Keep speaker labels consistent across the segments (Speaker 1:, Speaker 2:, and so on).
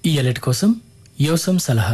Speaker 1: ఈ అలర్ట్ కోసం యోసం సలహా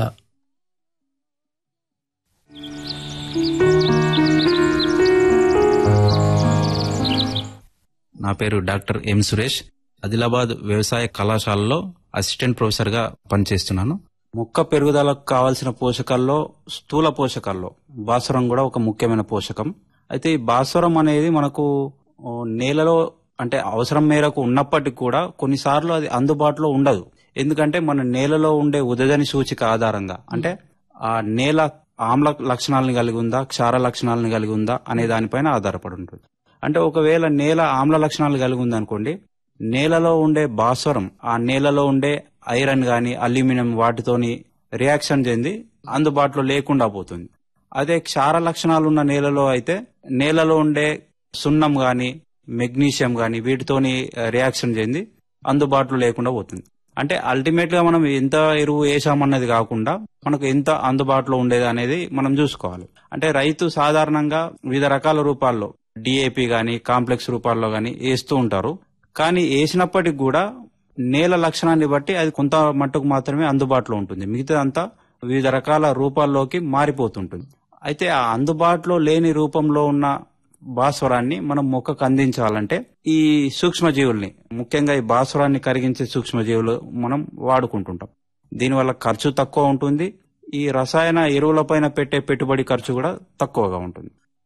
Speaker 2: నా పేరు డాక్టర్ ఎం సురేష్ ఆదిలాబాద్ వ్యవసాయ కళాశాలలో అసిస్టెంట్ ప్రొఫెసర్ గా పనిచేస్తున్నాను మొక్క పెరుగుదలకు కావాల్సిన పోషకాల్లో స్థూల పోషకాల్లో భాస్వరం కూడా ఒక ముఖ్యమైన పోషకం అయితే ఈ భాస్వరం అనేది మనకు ఓ, నేలలో అంటే అవసరం మేరకు ఉన్నప్పటికీ కూడా కొన్నిసార్లు అది అందుబాటులో ఉండదు ఎందుకంటే మన నేలలో ఉండే ఉదజని సూచిక ఆధారంగా అంటే ఆ నేల ఆమ్ల లక్షణాలను కలిగి ఉందా క్షార లక్షణాలను కలిగి ఉందా అనే దానిపైన ఆధారపడి ఉంటుంది అంటే ఒకవేళ నేల ఆమ్ల లక్షణాలు కలిగి ఉందనుకోండి నేలలో ఉండే భాస్వరం ఆ నేలలో ఉండే ఐరన్ గాని అల్యూమినియం వాటితోని రియాక్షన్ చెంది అందుబాటులో లేకుండా పోతుంది అదే క్షార లక్షణాలు ఉన్న నేలలో అయితే నేలలో ఉండే సున్నం గాని మెగ్నీషియం గాని వీటితోని రియాక్షన్ చెంది అందుబాటులో లేకుండా పోతుంది అంటే అల్టిమేట్ గా మనం ఎంత ఎరువు వేసామన్నది కాకుండా మనకు ఎంత అందుబాటులో ఉండేది అనేది మనం చూసుకోవాలి అంటే రైతు సాధారణంగా వివిధ రకాల రూపాల్లో డిఏపి గాని కాంప్లెక్స్ రూపాల్లో గాని వేస్తూ ఉంటారు కానీ వేసినప్పటికి కూడా నేల లక్షణాన్ని బట్టి అది కొంత మట్టుకు మాత్రమే అందుబాటులో ఉంటుంది మిగతాదంతా వివిధ రకాల రూపాల్లోకి మారిపోతుంటుంది అయితే ఆ అందుబాటులో లేని రూపంలో ఉన్న భాస్వరాన్ని మనం మొక్కకు అందించాలంటే ఈ సూక్ష్మజీవుల్ని ముఖ్యంగా ఈ భాస్వరాన్ని కరిగించే సూక్ష్మజీవులు మనం వాడుకుంటుంటాం దీనివల్ల ఖర్చు తక్కువ ఉంటుంది ఈ రసాయన ఎరువులపైన పెట్టే పెట్టుబడి ఖర్చు కూడా తక్కువగా ఉంటుంది